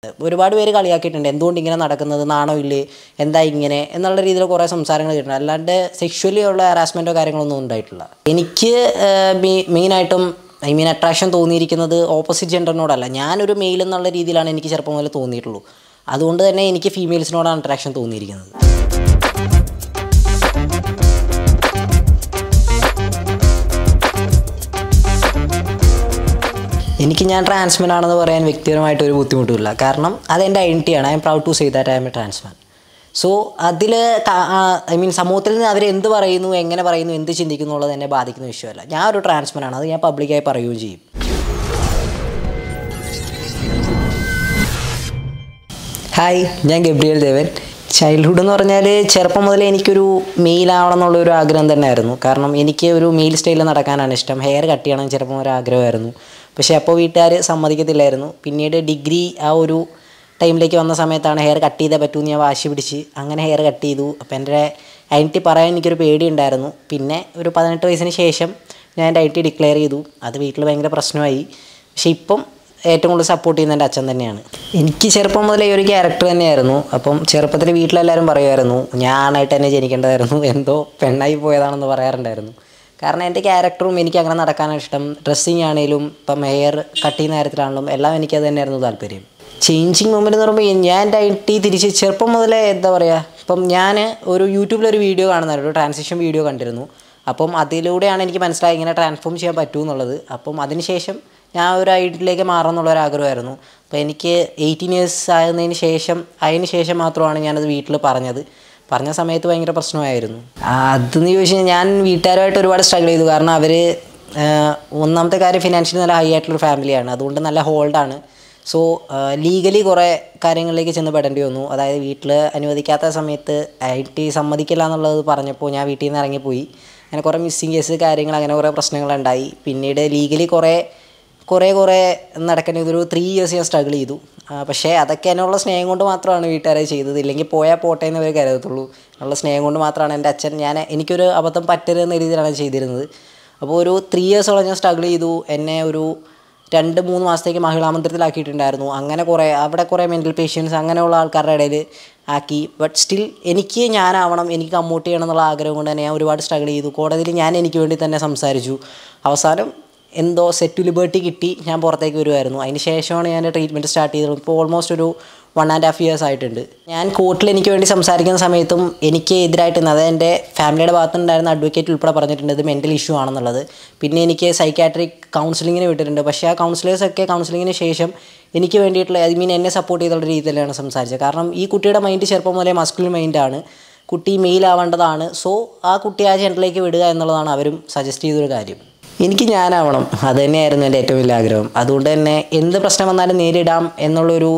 ഒരുപാട് പേര് കളിയാക്കിയിട്ടുണ്ട് എന്തുകൊണ്ട് ഇങ്ങനെ നടക്കുന്നത് നാണോ ഇല്ലേ എന്താ ഇങ്ങനെ എന്നുള്ള രീതിയിൽ കുറേ സംസാരങ്ങൾ കേട്ടിട്ടുണ്ട് അല്ലാണ്ട് സെക്ഷുവലി ഉള്ള ഹറാസ്മെൻറ്റോ കാര്യങ്ങളൊന്നും ഉണ്ടായിട്ടില്ല എനിക്ക് മെയിനായിട്ടും ഐ മീൻ അട്രാക്ഷൻ തോന്നിയിരിക്കുന്നത് ഓപ്പോസിറ്റ് ജെൻഡറിനോടല്ല ഞാനൊരു മെയിൽ എന്നുള്ള രീതിയിലാണ് എനിക്ക് ചെറുപ്പം മുതൽ തോന്നിയിട്ടുള്ളൂ അതുകൊണ്ട് തന്നെ എനിക്ക് ഫീമെയിൽസിനോടാണ് അട്രാക്ഷൻ തോന്നിയിരിക്കുന്നത് എനിക്ക് ഞാൻ ട്രാൻസ്മെൻ ആണെന്ന് പറയാൻ വ്യക്തിപരമായിട്ട് ഒരു ബുദ്ധിമുട്ടുമില്ല കാരണം അതെൻ്റെ ഐഡൻറ്റിറ്റിയാണ് I'm proud to say that I'm a transman so അതിൽ ഐ മീൻ സമൂഹത്തിൽ നിന്ന് അവർ എന്ത് പറയുന്നു എങ്ങനെ പറയുന്നു എന്ത് ചിന്തിക്കുന്നു എന്നുള്ളത് എന്നെ ബാധിക്കുന്ന വിഷയമല്ല ഞാൻ ഒരു ട്രാൻസ്മാൻ ആണ് അത് ഞാൻ പബ്ലിക്കായി പറയുകയും ചെയ്യും ഹായ് ഞാൻ ഗബ്രിയൽ ദേവൻ ചൈൽഡ്ഹുഡ് എന്ന് പറഞ്ഞാൽ ചെറുപ്പം മുതലേ എനിക്കൊരു മെയിൽ ആവണം എന്നുള്ള ഒരു ആഗ്രഹം തന്നെയായിരുന്നു കാരണം എനിക്ക് ഒരു മെയിൽ സ്റ്റൈലിൽ നടക്കാനാണ് ഇഷ്ടം ഹെയർ കട്ട് ചെയ്യണം ചെറുപ്പം ഒരു ആഗ്രഹമായിരുന്നു പക്ഷേ അപ്പോൾ വീട്ടുകാർ സമ്മതിക്കത്തില്ലായിരുന്നു പിന്നീട് ഡിഗ്രി ആ ഒരു ടൈമിലേക്ക് വന്ന സമയത്താണ് ഹെയർ കട്ട് ചെയ്തേ പറ്റൂ എന്ന് ഞാൻ വാശി പിടിച്ച് അങ്ങനെ ഹെയർ കട്ട് ചെയ്തു അപ്പോൾ എൻ്റെ ഐഡൻറ്റി പറയാൻ എനിക്കൊരു പേടിയുണ്ടായിരുന്നു പിന്നെ ഒരു പതിനെട്ട് വയസ്സിന് ശേഷം ഞാൻ എൻ്റെ ഐ ടി ഡിക്ലെയർ ചെയ്തു അത് വീട്ടിൽ ഭയങ്കര പ്രശ്നമായി പക്ഷേ ഇപ്പം ഏറ്റവും കൂടുതൽ സപ്പോർട്ട് ചെയ്യുന്ന എൻ്റെ അച്ഛൻ തന്നെയാണ് എനിക്ക് ചെറുപ്പം മുതലേ ഈ ഒരു ക്യാരക്ടർ തന്നെയായിരുന്നു അപ്പം ചെറുപ്പത്തിൽ വീട്ടിലെല്ലാവരും പറയുമായിരുന്നു ഞാനായിട്ട് തന്നെ ജനിക്കേണ്ടതായിരുന്നു എന്തോ പെണ്ണായി പോയതാണെന്ന് പറയാറുണ്ടായിരുന്നു കാരണം എൻ്റെ ക്യാരക്ടറും എനിക്ക് അങ്ങനെ നടക്കാനാണ് ഇഷ്ടം ഡ്രസ്സിങ് ആണെങ്കിലും ഇപ്പം ഹെയർ കട്ട് ചെയ്യുന്ന കാര്യത്തിലാണെങ്കിലും എല്ലാം എനിക്കത് തന്നെയായിരുന്നു താല്പര്യം ചേഞ്ചിങ് മൊമെൻ്റ് എന്ന് പറയുമ്പോൾ ഞാൻ എൻ്റെ ഐ ടി തിരിച്ച് ചെറുപ്പം മുതലേ എന്താ പറയുക ഇപ്പം ഞാൻ ഒരു യൂട്യൂബിലൊരു വീഡിയോ കാണുന്നതായിരുന്നു ഒരു ട്രാൻസിഷൻ വീഡിയോ കണ്ടിരുന്നു അപ്പം അതിലൂടെയാണ് എനിക്ക് മനസ്സിലായി ഇങ്ങനെ ട്രാൻസ്ഫോം ചെയ്യാൻ പറ്റൂ എന്നുള്ളത് അപ്പം അതിനുശേഷം ഞാൻ ഒരു ഐഡിയിലേക്ക് മാറണം എന്നുള്ള ഒരു ആഗ്രഹമായിരുന്നു അപ്പോൾ എനിക്ക് എയ്റ്റീൻ ഇയേഴ്സ് ആയതിനു ശേഷം അതിന് ശേഷം മാത്രമാണ് ഞാനത് വീട്ടിൽ പറഞ്ഞത് പറഞ്ഞ സമയത്ത് ഭയങ്കര പ്രശ്നമായിരുന്നു അതെന്ന് ചോദിച്ചു കഴിഞ്ഞാൽ ഞാൻ വീട്ടുകാരുമായിട്ട് ഒരുപാട് സ്ട്രഗിൾ ചെയ്തു കാരണം അവർ ഒന്നാമത്തെ കാര്യം ഫിനാൻഷ്യലി നല്ല ഹൈ ആയിട്ടുള്ളൊരു ഫാമിലിയാണ് അതുകൊണ്ട് നല്ല ഹോൾഡാണ് സോ ലീഗലി കുറേ കാര്യങ്ങളിലേക്ക് ചെന്ന് പെടേണ്ടി വന്നു അതായത് വീട്ടിൽ അനുവദിക്കാത്ത സമയത്ത് ഐ ടി സമ്മതിക്കില്ല എന്നുള്ളത് പറഞ്ഞപ്പോൾ ഞാൻ വീട്ടിൽ നിന്ന് ഇറങ്ങിപ്പോയി അങ്ങനെ കുറേ മിസ്സിങ് കേസ് കാര്യങ്ങൾ അങ്ങനെ കുറേ പ്രശ്നങ്ങളുണ്ടായി പിന്നീട് ലീഗലി കുറേ കുറേ കുറേ നടക്കേണ്ടി ഒരു ത്രീ ഇയേഴ്സ് ഞാൻ സ്ട്രഗിൾ ചെയ്തു പക്ഷേ അതൊക്കെ എന്നുള്ള സ്നേഹം കൊണ്ട് മാത്രമാണ് വീട്ടുകാരെ ചെയ്തത് ഇല്ലെങ്കിൽ പോയാൽ പോട്ടെ എന്ന് അവർ കരുതത്തുള്ളൂ ഉള്ള സ്നേഹം കൊണ്ട് മാത്രമാണ് എൻ്റെ അച്ഛൻ ഞാൻ എനിക്കൊരു അബദ്ധം പറ്റരുതെന്ന രീതിയിലാണ് ചെയ്തിരുന്നത് അപ്പോൾ ഒരു ത്രീ ഇയേഴ്സോളം ഞാൻ സ്ട്രഗിൾ ചെയ്തു എന്നെ ഒരു രണ്ട് മൂന്ന് മാസത്തേക്ക് മഹിളാ മന്ദിരത്തിലാക്കിയിട്ടുണ്ടായിരുന്നു അങ്ങനെ കുറേ അവിടെ കുറേ മെൻ്റൽ പേഷ്യൻസ് അങ്ങനെയുള്ള ആൾക്കാരുടെ ഇടയിൽ ആക്കി ബട്ട് സ്റ്റിൽ എനിക്ക് ഞാനാവണം എനിക്ക് കമ്മൂട്ട് ചെയ്യണം എന്നുള്ള ആഗ്രഹം കൊണ്ട് തന്നെ ഞാൻ ഒരുപാട് സ്ട്രഗിൾ ചെയ്തു കോടതിയിൽ ഞാൻ എനിക്ക് വേണ്ടി തന്നെ സംസാരിച്ചു അവസാനം എന്തോ സെറ്റ് ലിബേർട്ടി കിട്ടി ഞാൻ പുറത്തേക്ക് വരുമായിരുന്നു അതിന് ശേഷമാണ് ഞാൻ ട്രീറ്റ്മെൻറ്റ് സ്റ്റാർട്ട് ചെയ്തത് ഇപ്പോൾ ഓൾമോസ്റ്റ് ഒരു വൺ ആൻഡ് ഹാഫ് ഇയേഴ്സ് ആയിട്ടുണ്ട് ഞാൻ കോർട്ടിൽ എനിക്ക് വേണ്ടി സംസാരിക്കുന്ന സമയത്തും എനിക്ക് എതിരായിട്ട് അത് എൻ്റെ ഫാമിലിയുടെ ഭാഗത്തുനിന്നുണ്ടായിരുന്ന അഡ്വക്കേറ്റ് ഉൾപ്പെടെ പറഞ്ഞിട്ടുണ്ട് ഇത് മെൻ്റൽ ഇഷ്യൂ ആണെന്നുള്ളത് പിന്നെ എനിക്ക് സൈക്കാട്രിക് കൗൺസിലിങ്ങിന് വിട്ടിട്ടുണ്ട് പക്ഷേ ആ കൗൺസിലേഴ്സൊക്കെ കൗൺസിലിങ്ങിന് ശേഷം എനിക്ക് വേണ്ടിയിട്ടുള്ള ഐ മീൻ എന്നെ സപ്പോർട്ട് ചെയ്തുള്ള രീതിയിലാണ് സംസാരിച്ചത് കാരണം ഈ കുട്ടിയുടെ മൈൻഡ് ചെറുപ്പം മുതലേ മസ്കുലിൻ മൈൻഡാണ് കുട്ടി മെയിൽ ആവേണ്ടതാണ് സോ ആ കുട്ടി ആ ജെൻഡറിലേക്ക് വിടുക എന്നുള്ളതാണ് അവരും സജസ്റ്റ് ചെയ്തൊരു കാര്യം എനിക്ക് ഞാനാവണം അത് തന്നെയായിരുന്നു എൻ്റെ ഏറ്റവും വലിയ ആഗ്രഹം അതുകൊണ്ട് തന്നെ എന്ത് പ്രശ്നം വന്നാലും നേരിടാം എന്നുള്ളൊരു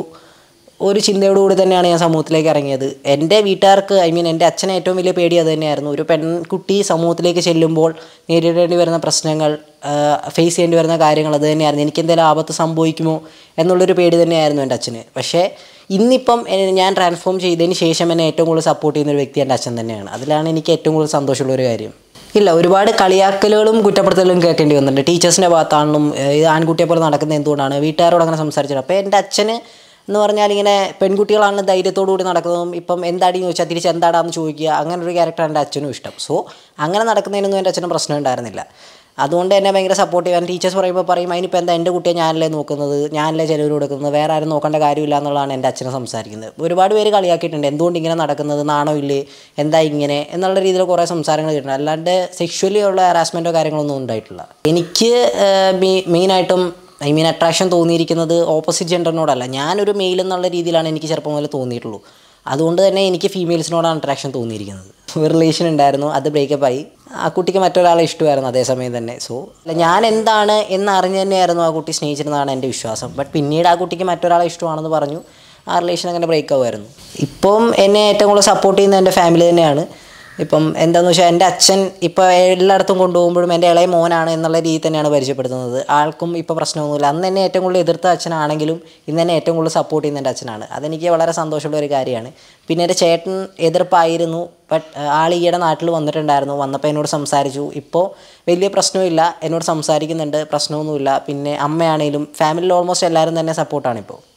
ഒരു ചിന്തയോടുകൂടി തന്നെയാണ് ഞാൻ സമൂഹത്തിലേക്ക് ഇറങ്ങിയത് എൻ്റെ വീട്ടുകാർക്ക് ഐ മീൻ എൻ്റെ അച്ഛനെ ഏറ്റവും വലിയ പേടി അത് തന്നെയായിരുന്നു ഒരു പെൺകുട്ടി സമൂഹത്തിലേക്ക് ചെല്ലുമ്പോൾ നേരിടേണ്ടി വരുന്ന പ്രശ്നങ്ങൾ ഫേസ് ചെയ്യേണ്ടി വരുന്ന കാര്യങ്ങൾ അത് തന്നെയായിരുന്നു എനിക്ക് എന്തെങ്കിലും ആപത്ത് സംഭവിക്കുമോ എന്നുള്ളൊരു പേടി തന്നെയായിരുന്നു എൻ്റെ അച്ഛന് പക്ഷേ ഇന്നിപ്പം ഞാൻ ട്രാൻസ്ഫോം ചെയ്തതിന് ശേഷം എന്നെ ഏറ്റവും കൂടുതൽ സപ്പോർട്ട് ചെയ്യുന്ന ഒരു വ്യക്തി എൻ്റെ അച്ഛൻ തന്നെയാണ് അതിലാണ് എനിക്ക് ഏറ്റവും കൂടുതൽ സന്തോഷമുള്ള ഒരു കാര്യം ഇല്ല ഒരുപാട് കളിയാക്കലുകളും കുറ്റപ്പെടുത്തലുകളും കേൾക്കേണ്ടി വന്നിട്ടുണ്ട് ടീച്ചേഴ്സിൻ്റെ ഭാഗത്താണെന്നും ഇത് ആൺകുട്ടിയെ പോലെ നടക്കുന്നത് എന്തുകൊണ്ടാണ് വീട്ടുകാരോട് അങ്ങനെ സംസാരിച്ചത് അപ്പോൾ എൻ്റെ അച്ഛന് എന്ന് പറഞ്ഞാൽ ഇങ്ങനെ പെൺകുട്ടികളാണ് ധൈര്യത്തോടു കൂടി നടക്കുന്നതും ഇപ്പം എന്താടിയെന്ന് ചോദിച്ചാൽ തിരിച്ച് എന്താടാന്ന് ചോദിക്കുക അങ്ങനെ ഒരു ക്യാരക്ടർ എൻ്റെ അച്ഛനും ഇഷ്ടം സോ അങ്ങനെ നടക്കുന്നതിനൊന്നും എൻ്റെ അച്ഛനും പ്രശ്നം ഉണ്ടായിരുന്നില്ല അതുകൊണ്ട് എന്നെ ഭയങ്കര സപ്പോർട്ട് ചെയ്യാൻ ടീച്ചേഴ്സ് പറയുമ്പോൾ പറയും അതിനിപ്പോൾ എന്താ എൻ്റെ കുട്ടിയെ ഞാനല്ലേ നോക്കുന്നത് ഞാനല്ലേ ചിലവ് കൊടുക്കുന്നത് വേറെ ആരും നോക്കേണ്ട കാര്യമില്ല എന്നുള്ളതാണ് എൻ്റെ അച്ഛനെ സംസാരിക്കുന്നത് ഒരുപാട് പേര് കളിയാക്കിയിട്ടുണ്ട് എന്തുകൊണ്ട് ഇങ്ങനെ നടക്കുന്നത് നാണോ ഇല്ലേ എന്താ ഇങ്ങനെ എന്നുള്ള രീതിയിൽ കുറേ സംസാരങ്ങൾ കേട്ടിട്ടുണ്ട് അല്ലാണ്ട് സെക്ഷുവലി ഉള്ള ഹറാസ്മെൻറ്റോ കാര്യങ്ങളൊന്നും ഉണ്ടായിട്ടില്ല എനിക്ക് മെയിനായിട്ടും ഐ മീൻ അട്രാക്ഷൻ തോന്നിയിരിക്കുന്നത് ഓപ്പോസിറ്റ് ജെൻഡറിനോടല്ല ഞാനൊരു മെയിൽ എന്നുള്ള രീതിയിലാണ് എനിക്ക് ചെറുപ്പം മുതൽ തോന്നിയിട്ടുള്ളൂ അതുകൊണ്ട് തന്നെ എനിക്ക് ഫീമെയിൽസിനോടാണ് അട്രാക്ഷൻ തോന്നിയിരിക്കുന്നത് ഒരു റിലേഷൻ ഉണ്ടായിരുന്നു അത് ബ്രേക്കപ്പ് ആയി ആ കുട്ടിക്ക് മറ്റൊരാളെ ഇഷ്ടമായിരുന്നു അതേസമയം തന്നെ സോ ഞാൻ എന്താണ് എന്ന് അറിഞ്ഞു തന്നെയായിരുന്നു ആ കുട്ടി സ്നേഹിച്ചിരുന്നതാണ് എൻ്റെ വിശ്വാസം ബട്ട് പിന്നീട് ആ കുട്ടിക്ക് മറ്റൊരാളെ ഇഷ്ടമാണെന്ന് പറഞ്ഞു ആ റിലേഷൻ അങ്ങനെ ബ്രേക്ക് ആവുമായിരുന്നു ഇപ്പം എന്നെ ഏറ്റവും കൂടുതൽ സപ്പോർട്ട് ചെയ്യുന്ന എൻ്റെ ഫാമിലി തന്നെയാണ് ഇപ്പം എന്താണെന്ന് വെച്ചാൽ എൻ്റെ അച്ഛൻ ഇപ്പോൾ എല്ലായിടത്തും കൊണ്ടുപോകുമ്പോഴും എൻ്റെ ഇളയ മോനാണ് എന്നുള്ള രീതി തന്നെയാണ് പരിചയപ്പെടുത്തുന്നത് ആൾക്കും ഇപ്പോൾ പ്രശ്നമൊന്നുമില്ല അന്ന് എന്നെ ഏറ്റവും കൂടുതൽ എതിർത്ത അച്ഛനാണെങ്കിലും ഇന്ന് എന്നെ ഏറ്റവും കൂടുതൽ സപ്പോർട്ട് ചെയ്യുന്ന എൻ്റെ അച്ഛനാണ് അതെനിക്ക് വളരെ സന്തോഷമുള്ള ഒരു കാര്യമാണ് പിന്നെ എൻ്റെ ചേട്ടൻ എതിർപ്പായിരുന്നു ബട്ട് ആൾ ഈയിടെ നാട്ടിൽ വന്നിട്ടുണ്ടായിരുന്നു വന്നപ്പോൾ എന്നോട് സംസാരിച്ചു ഇപ്പോൾ വലിയ പ്രശ്നമില്ല എന്നോട് സംസാരിക്കുന്നുണ്ട് പ്രശ്നമൊന്നുമില്ല പിന്നെ അമ്മയാണെങ്കിലും ഫാമിലിയിൽ ഓൾമോസ്റ്റ് എല്ലാവരും തന്നെ സപ്പോർട്ടാണ് ഇപ്പോൾ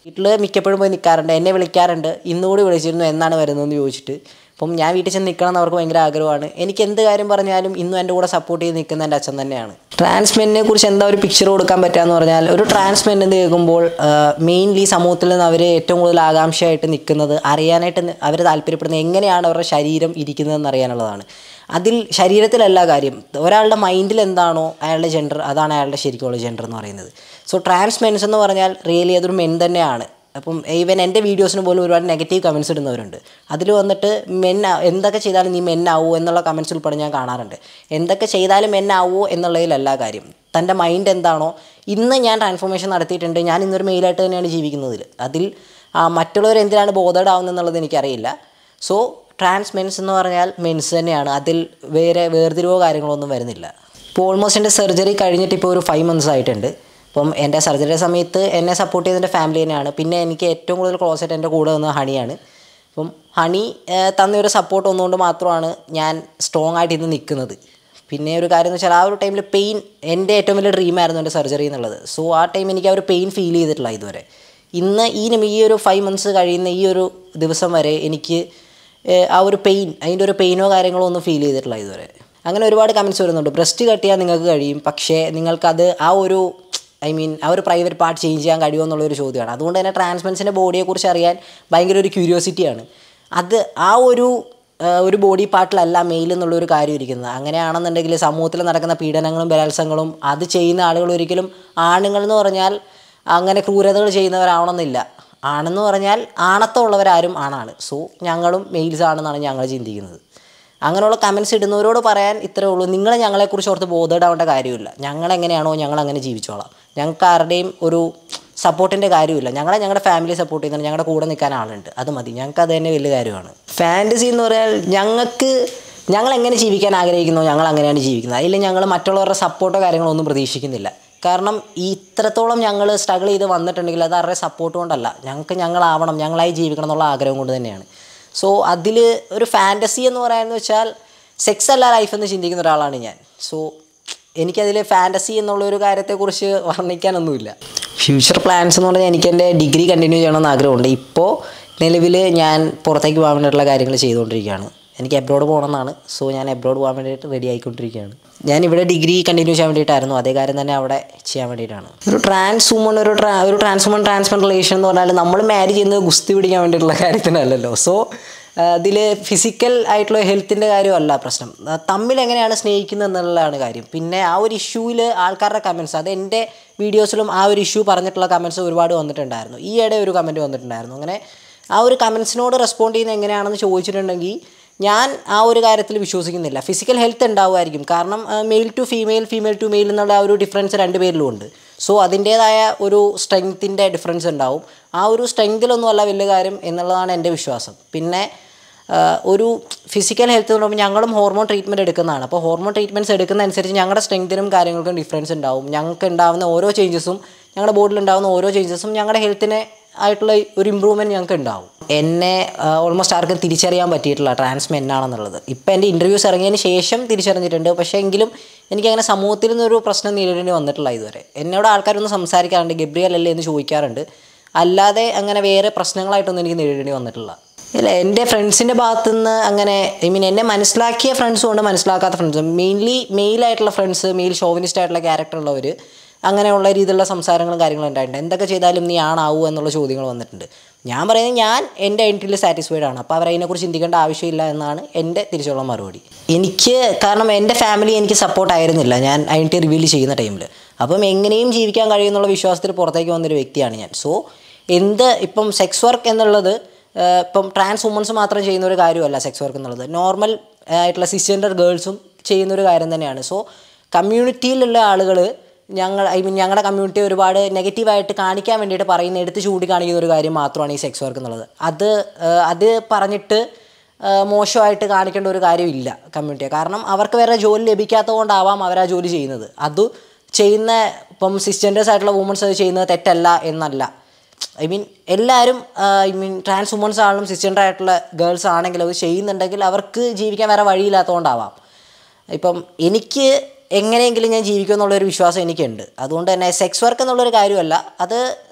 വീട്ടിൽ മിക്കപ്പോഴും പോയി നിൽക്കാറുണ്ട് എന്നെ വിളിക്കാറുണ്ട് ഇന്നുകൂടി വിളിച്ചിരുന്നു എന്നാണ് വരുന്നതെന്ന് ചോദിച്ചിട്ട് അപ്പം ഞാൻ വീട്ടിൽ ചെന്ന് നിൽക്കണം എന്ന് അവർക്ക് ഭയങ്കര ആഗ്രഹമാണ് എനിക്ക് എന്ത് കാര്യം പറഞ്ഞാലും ഇന്നും എൻ്റെ കൂടെ സപ്പോർട്ട് ചെയ്ത് നിൽക്കുന്ന എൻ്റെ അച്ഛൻ തന്നെയാണ് ട്രാൻസ്മെൻറ്റിനെ കുറിച്ച് എന്താ ഒരു പിക്ചർ കൊടുക്കാൻ പറ്റുകയെന്ന് പറഞ്ഞാൽ ഒരു ട്രാൻസ്മെൻ എന്ന് കേൾക്കുമ്പോൾ മെയിൻലി സമൂഹത്തിൽ നിന്ന് അവർ ഏറ്റവും കൂടുതൽ ആകാംക്ഷയായിട്ട് നിൽക്കുന്നത് അറിയാനായിട്ട് അവർ താല്പര്യപ്പെടുന്നത് എങ്ങനെയാണ് അവരുടെ ശരീരം ഇരിക്കുന്നതെന്ന് അറിയാനുള്ളതാണ് അതിൽ ശരീരത്തിലല്ല കാര്യം ഒരാളുടെ മൈൻഡിൽ എന്താണോ അയാളുടെ ജെൻഡർ അതാണ് അയാളുടെ ശരിക്കുള്ള ജെൻഡർ എന്ന് പറയുന്നത് സോ ട്രാൻസ്മെൻസ് എന്ന് പറഞ്ഞാൽ റിയലി അതൊരു മെൻ തന്നെയാണ് അപ്പം ഈവൻ എൻ്റെ വീഡിയോസിന് പോലും ഒരുപാട് നെഗറ്റീവ് കമൻസ് ഇടുന്നവരുണ്ട് അതിൽ വന്നിട്ട് മെൻ എന്തൊക്കെ ചെയ്താലും നീ മെന്നാവോ എന്നുള്ള കമൻസ് ഉൾപ്പെടെ ഞാൻ കാണാറുണ്ട് എന്തൊക്കെ ചെയ്താലും മെന്നാവോ എന്നുള്ളതിലല്ല കാര്യം തൻ്റെ മൈൻഡ് എന്താണോ ഇന്ന് ഞാൻ ട്രാൻസ്ഫോർമേഷൻ നടത്തിയിട്ടുണ്ട് ഞാൻ ഇന്നൊരു മെയിലായിട്ട് തന്നെയാണ് ജീവിക്കുന്നതിൽ അതിൽ ആ, മറ്റുള്ളവർ എന്തിനാണ് ബോധേഡ് ആവുന്നതെന്നുള്ളത് എനിക്കറിയില്ല സോ ട്രാൻസ് മെൻസ് എന്ന് പറഞ്ഞാൽ മെൻസ് തന്നെയാണ് അതിൽ വേറെ വേർതിരിവോ കാര്യങ്ങളോ ഒന്നും വരുന്നില്ല ഇപ്പോൾ ഓൾമോസ്റ്റ് എൻ്റെ സെർജറി കഴിഞ്ഞിട്ട് ഇപ്പോൾ ഒരു ഫൈവ് മന്ത്സ് ആയിട്ടുണ്ട് അപ്പം എൻ്റെ സർജറിയുടെ സമയത്ത് എന്നെ സപ്പോർട്ട് ചെയ്തതിൻ്റെ ഫാമിലി തന്നെയാണ് പിന്നെ എനിക്ക് ഏറ്റവും കൂടുതൽ ക്ലോസ് ആയിട്ട് എൻ്റെ കൂടെ വന്നത് ഹണിയാണ് അപ്പം ഹണി ഏഹ്, തന്ന ഒരു സപ്പോർട്ട് ഒന്നുകൊണ്ട് മാത്രമാണ് ഞാൻ സ്ട്രോങ് ആയിട്ട് ഇന്ന് നിൽക്കുന്നത് പിന്നെ ഒരു കാര്യം എന്ന് വെച്ചാൽ ആ ഒരു ടൈമിൽ പെയിൻ എൻ്റെ ഏറ്റവും വലിയ ഡ്രീമായിരുന്നു എൻ്റെ സർജറി എന്നുള്ളത് സോ ആ ടൈം എനിക്ക് ആ ഒരു പെയിൻ ഫീൽ ചെയ്തിട്ടില്ല ഇതുവരെ ഇന്ന് ഈ നിമി- ഈ ഒരു ഫൈവ് മന്ത്സ് കഴിയുന്ന ഈ ഒരു ദിവസം വരെ എനിക്ക് ഏഹ്, ആ ഒരു പെയിൻ അതിൻ്റെ ഒരു പെയിനോ കാര്യങ്ങളോ ഒന്നും ഫീൽ ചെയ്തിട്ടില്ല ഇതുവരെ അങ്ങനെ ഒരുപാട് കമൻസ് വരുന്നുണ്ട് ബ്രസ്റ്റ് കട്ട് ചെയ്യാൻ നിങ്ങൾക്ക് കഴിയും പക്ഷേ നിങ്ങൾക്കത് ആ ഒരു ഐ മീൻ ആ ഒരു പ്രൈവറ്റ് പാർട്ട് ചേഞ്ച് ചെയ്യാൻ കഴിയുമോ എന്നുള്ളൊരു ചോദ്യമാണ് അതുകൊണ്ട് തന്നെ ട്രാൻസ്മെൻസിൻ്റെ ബോഡിയെക്കുറിച്ച് അറിയാൻ ഭയങ്കര ഒരു ക്യൂരിയോസിറ്റിയാണ് അത് ആ ഒരു ആ, ഒരു ബോഡി പാർട്ടിലല്ല മെയിൽ എന്നുള്ളൊരു കാര്യം ഇരിക്കുന്നത് അങ്ങനെയാണെന്നുണ്ടെങ്കിൽ സമൂഹത്തിൽ നടക്കുന്ന പീഡനങ്ങളും ബലാത്സംഗങ്ങളും അത് ചെയ്യുന്ന ആളുകൾ ഒരിക്കലും ആണുങ്ങൾ എന്ന് പറഞ്ഞാൽ അങ്ങനെ ക്രൂരതകൾ ചെയ്യുന്നവരാവണമെന്നില്ല ആണെന്ന് പറഞ്ഞാൽ ആണത്തമുള്ളവരാരും ആണാണ് സോ ഞങ്ങളും മെയിൽസ് ആണെന്നാണ് ഞങ്ങൾ ചിന്തിക്കുന്നത് അങ്ങനെയുള്ള കമൻസ് ഇടുന്നവരോട് പറയാൻ ഇത്രേ ഉള്ളൂ നിങ്ങൾ ഞങ്ങളെക്കുറിച്ച് ഓർത്ത് ബോധേഡാവേണ്ട കാര്യമില്ല ഞങ്ങൾ എങ്ങനെയാണോ ഞങ്ങൾ അങ്ങനെ ജീവിച്ചോളാം ഞങ്ങൾക്ക് ആരുടെയും ഒരു സപ്പോർട്ടിൻ്റെ കാര്യമില്ല ഞങ്ങളെ ഞങ്ങളുടെ ഫാമിലി സപ്പോർട്ട് ചെയ്യുന്നുണ്ട് ഞങ്ങളുടെ കൂടെ നിൽക്കാൻ ആളുണ്ട് അത് മതി ഞങ്ങൾക്ക് അത് തന്നെ വലിയ കാര്യമാണ് ഫാൻറ്റസി എന്ന് പറഞ്ഞാൽ ഞങ്ങൾക്ക് ഞങ്ങൾ എങ്ങനെ ജീവിക്കാൻ ആഗ്രഹിക്കുന്നോ ഞങ്ങൾ അങ്ങനെയാണ് ജീവിക്കുന്നത് അതിൽ ഞങ്ങൾ മറ്റുള്ളവരുടെ സപ്പോർട്ടോ കാര്യങ്ങളോ ഒന്നും പ്രതീക്ഷിക്കുന്നില്ല കാരണം ഈ ഇത്രത്തോളം ഞങ്ങൾ സ്ട്രഗിൾ ചെയ്ത് വന്നിട്ടുണ്ടെങ്കിൽ അത് അവരുടെ സപ്പോർട്ട് കൊണ്ടല്ല ഞങ്ങൾക്ക് ഞങ്ങളാവണം ഞങ്ങളായി ജീവിക്കണം എന്നുള്ള ആഗ്രഹം കൊണ്ട് തന്നെയാണ് സോ അതിൽ ഒരു ഫാൻറ്റസി എന്ന് പറയാമെന്ന് വെച്ചാൽ സെക്സ് അല്ല ലൈഫ് എന്ന് ചിന്തിക്കുന്ന ഒരാളാണ് ഞാൻ സോ എനിക്കതിൽ ഫാൻറ്റസി എന്നുള്ള ഒരു കാര്യത്തെക്കുറിച്ച് വർണ്ണിക്കാനൊന്നുമില്ല ഫ്യൂച്ചർ പ്ലാൻസ് എന്ന് പറഞ്ഞാൽ എനിക്ക് എൻ്റെ ഡിഗ്രി കണ്ടിന്യൂ ചെയ്യണമെന്ന് ആഗ്രഹമുണ്ട് ഇപ്പോൾ നിലവിൽ ഞാൻ പുറത്തേക്ക് പോകാൻ വേണ്ടിയിട്ടുള്ള കാര്യങ്ങൾ ചെയ്തുകൊണ്ടിരിക്കുകയാണ് എനിക്ക് എബ്രോഡ് പോകണമെന്നാണ് സോ ഞാൻ എബ്രോഡ് പോകാൻ വേണ്ടിയിട്ട് റെഡി ആയിക്കൊണ്ടിരിക്കുകയാണ് ഞാൻ ഇവിടെ ഡിഗ്രി കണ്ടിന്യൂ ചെയ്യാൻ വേണ്ടിയിട്ടായിരുന്നു അതേ കാര്യം തന്നെ അവിടെ ചെയ്യാൻ വേണ്ടിയിട്ടാണ് ഒരു ട്രാൻസ് വുമൺ ഒരു ട്രാ ഒരു ട്രാൻസ് വുമൺ ട്രാൻസ്മെൻ റിലേഷൻ എന്ന് പറഞ്ഞാൽ നമ്മൾ മാരി ചെയ്യുന്നത് ഗുസ്തി പിടിക്കാൻ വേണ്ടിയിട്ടുള്ള കാര്യത്തിനല്ലല്ലോ സോ അതിൽ ഫിസിക്കൽ ആയിട്ടുള്ള ഹെൽത്തിൻ്റെ കാര്യമല്ല പ്രശ്നം ആ, തമ്മിൽ എങ്ങനെയാണ് സ്നേഹിക്കുന്നത് എന്നുള്ളതാണ് കാര്യം പിന്നെ ആ ഒരു ഇഷ്യൂവിൽ ആൾക്കാരുടെ കമൻസ് അത് എൻ്റെ വീഡിയോസിലും ആ ഒരു ഇഷ്യൂ പറഞ്ഞിട്ടുള്ള കമൻസ് ഒരുപാട് വന്നിട്ടുണ്ടായിരുന്നു ഈയിടെ ഒരു കമൻറ്റ് വന്നിട്ടുണ്ടായിരുന്നു അങ്ങനെ ആ ഒരു കമൻസിനോട് റെസ്പോണ്ട് ചെയ്യുന്നത് എങ്ങനെയാണെന്ന് ചോദിച്ചിട്ടുണ്ടെങ്കിൽ ഞാൻ ആ ഒരു കാര്യത്തിൽ വിശ്വസിക്കുന്നില്ല ഫിസിക്കൽ ഹെൽത്ത് ഉണ്ടാവുമായിരിക്കും കാരണം male to female female to male എന്നുള്ള ആ ഒരു ഡിഫറൻസ് രണ്ട് പേരിലും ഉണ്ട് സോ അതിൻ്റേതായ ഒരു സ്ട്രെങ്ത്തിൻ്റെ ഡിഫറൻസ് ഉണ്ടാവും ആ ഒരു സ്ട്രെങ്തിലൊന്നും അല്ല വലിയ കാര്യം എന്നുള്ളതാണ് എൻ്റെ വിശ്വാസം പിന്നെ ആ, ഒരു ഫിസിക്കൽ ഹെൽത്ത് എന്ന് പറയുമ്പോൾ ഞങ്ങളും ഹോർമോൺ ട്രീറ്റ്മെൻറ്റ് എടുക്കുന്നതാണ് അപ്പോൾ ഹോർമോൺ ട്രീറ്റ്മെൻറ്റ്സ് എടുക്കുന്ന അനുസരിച്ച് ഞങ്ങളുടെ സ്ട്രെങ്തിനും കാര്യങ്ങൾക്കും ഡിഫറൻസ് ഉണ്ടാവും ഞങ്ങൾക്ക് ഉണ്ടാകുന്ന ഓരോ ചേഞ്ചസും ഞങ്ങളുടെ ബോഡിയിൽ ഉണ്ടാകുന്ന ഓരോ ചേഞ്ചസും ഞങ്ങളുടെ ഹെൽത്തിനെ ആയിട്ടുള്ള ഒരു ഇമ്പ്രൂവ്മെൻറ്റ് ഞങ്ങൾക്ക് ഉണ്ടാവും എന്നെ ഓൾമോസ്റ്റ് ആർക്കും തിരിച്ചറിയാൻ പറ്റിയിട്ടില്ല ട്രാൻസ് മെന്നാണെന്നുള്ളത് ഇപ്പം എൻ്റെ ഇൻ്റർവ്യൂസ് ഇറങ്ങിയതിന് ശേഷം തിരിച്ചറിഞ്ഞിട്ടുണ്ട് പക്ഷേ എങ്കിലും എനിക്കങ്ങനെ സമൂഹത്തിൽ നിന്നൊരു പ്രശ്നം നേരിടേണ്ടി വന്നിട്ടില്ല ഇതുവരെ എന്നോട് ആൾക്കാരൊന്ന് സംസാരിക്കാറുണ്ട് ഗബ്രിയൽ അല്ലേ എന്ന് ചോദിക്കാറുണ്ട് അല്ലാതെ അങ്ങനെ വേറെ പ്രശ്നങ്ങളായിട്ടൊന്നും എനിക്ക് നേരിടേണ്ടി വന്നിട്ടില്ല ഇല്ല എൻ്റെ ഫ്രണ്ട്സിൻ്റെ ഭാഗത്തുനിന്ന് അങ്ങനെ ഐ മീൻ എന്നെ മനസ്സിലാക്കിയ ഫ്രണ്ട്സും ഉണ്ട് മനസ്സിലാക്കാത്ത ഫ്രണ്ട്സും മെയിൻലി മെയിലായിട്ടുള്ള ഫ്രണ്ട്സ് മെയിൽ ഷോവിനിസ്റ്റ് ആയിട്ടുള്ള ക്യാരക്ടർ ഉള്ളവർ അങ്ങനെയുള്ള രീതിയിലുള്ള സംസാരങ്ങളും കാര്യങ്ങളും ഉണ്ടായിട്ടുണ്ട് എന്തൊക്കെ ചെയ്താലും നീ ആണാവൂ എന്നുള്ള ചോദ്യങ്ങൾ വന്നിട്ടുണ്ട് ഞാൻ പറയുന്നത് ഞാൻ എൻ്റെ ഐഡൻറ്റിറ്റിയിൽ സാറ്റിസ്ഫൈഡ് ആണ് അപ്പോൾ അവരതിനെക്കുറിച്ച് ചിന്തിക്കേണ്ട ആവശ്യമില്ല എന്നാണ് എൻ്റെ തിരിച്ചുള്ള മറുപടി എനിക്ക് കാരണം എൻ്റെ ഫാമിലി എനിക്ക് സപ്പോർട്ട് ആയിരുന്നില്ല ഞാൻ ഐഡൻറ്റി റിവീൽ ചെയ്യുന്ന ടൈമിൽ അപ്പം എങ്ങനെയും ജീവിക്കാൻ കഴിയുമെന്നുള്ള വിശ്വാസത്തിൽ പുറത്തേക്ക് വന്നൊരു വ്യക്തിയാണ് ഞാൻ സോ എന്ത് ഇപ്പം സെക്സ് വർക്ക് എന്നുള്ളത് ഏഹ് ഇപ്പം ട്രാൻസ് വുമൻസ് മാത്രം ചെയ്യുന്ന ഒരു കാര്യമല്ല സെക്സ് വർക്ക് എന്നുള്ളത് നോർമൽ ആയിട്ടുള്ള സിസ്റ്റൻഡർ ഗേൾസും ചെയ്യുന്ന ഒരു കാര്യം തന്നെയാണ് സോ കമ്മ്യൂണിറ്റിയിലുള്ള ആളുകൾ ഞങ്ങൾ ഐ മീൻ ഞങ്ങളുടെ കമ്മ്യൂണിറ്റി ഒരുപാട് നെഗറ്റീവായിട്ട് കാണിക്കാൻ വേണ്ടിയിട്ട് പറയുന്ന എടുത്ത് ചൂണ്ടിക്കാണിക്കുന്ന ഒരു കാര്യം മാത്രമാണ് ഈ സെക്സ് വർക്ക് എന്നുള്ളത് അത് ഏഹ് അത് പറഞ്ഞിട്ട് ഏഹ് മോശമായിട്ട് കാണിക്കേണ്ട ഒരു കാര്യമില്ല കമ്മ്യൂണിറ്റിയെ കാരണം അവർക്ക് വേറെ ജോലി ലഭിക്കാത്തത് കൊണ്ടാവാം അവർ ആ ജോലി ചെയ്യുന്നത് അത് ചെയ്യുന്ന ഇപ്പം സിസ്റ്റൻഡേഴ്സ് ആയിട്ടുള്ള വുമൻസ് അത് ചെയ്യുന്നത് തെറ്റല്ല എന്നല്ല ഐ മീൻ എല്ലാവരും ഐ മീൻ ട്രാൻസ് വുമൻസ് ആണെങ്കിലും സിസ്റ്റൻഡർ ആയിട്ടുള്ള ഗേൾസ് ആണെങ്കിലും അത് ചെയ്യുന്നുണ്ടെങ്കിൽ അവർക്ക് ജീവിക്കാൻ വേറെ വഴിയില്ലാത്തതുകൊണ്ടാവാം ഇപ്പം എനിക്ക് എങ്ങനെയെങ്കിലും ഞാൻ ജീവിക്കും എന്നുള്ളൊരു വിശ്വാസം എനിക്കുണ്ട് അതുകൊണ്ട് തന്നെ സെക്സ് വർക്ക് എന്നുള്ളൊരു കാര്യമല്ല അത്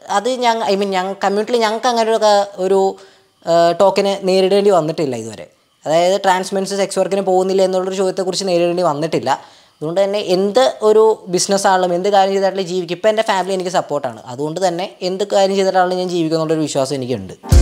അത് ഞങ്ങൾ ഐ മീൻ ഞങ്ങൾ കമ്മ്യൂണിറ്റിയിൽ ഞങ്ങൾക്ക് അങ്ങനെ ഒരു ക- ഒരു ടോക്കിന് നേരിടേണ്ടി വന്നിട്ടില്ല ഇതുവരെ അതായത് ട്രാൻസ്മെൻസ് സെക്സ് വർക്കിന് പോകുന്നില്ല എന്നുള്ളൊരു ചോദ്യത്തെക്കുറിച്ച് നേരിടേണ്ടി വന്നിട്ടില്ല അതുകൊണ്ട് തന്നെ എന്ത് ഒരു ബിസിനസ് ആണെങ്കിലും എന്ത് കാര്യം ചെയ്തിട്ടാണെങ്കിലും ജീവിക്കും ഇപ്പം എൻ്റെ ഫാമിലി എനിക്ക് സപ്പോർട്ടാണ് അതുകൊണ്ട് തന്നെ എന്ത് കാര്യം ചെയ്തിട്ടാണെങ്കിലും ഞാൻ ജീവിക്കും എന്നുള്ളൊരു വിശ്വാസം എനിക്കുണ്ട്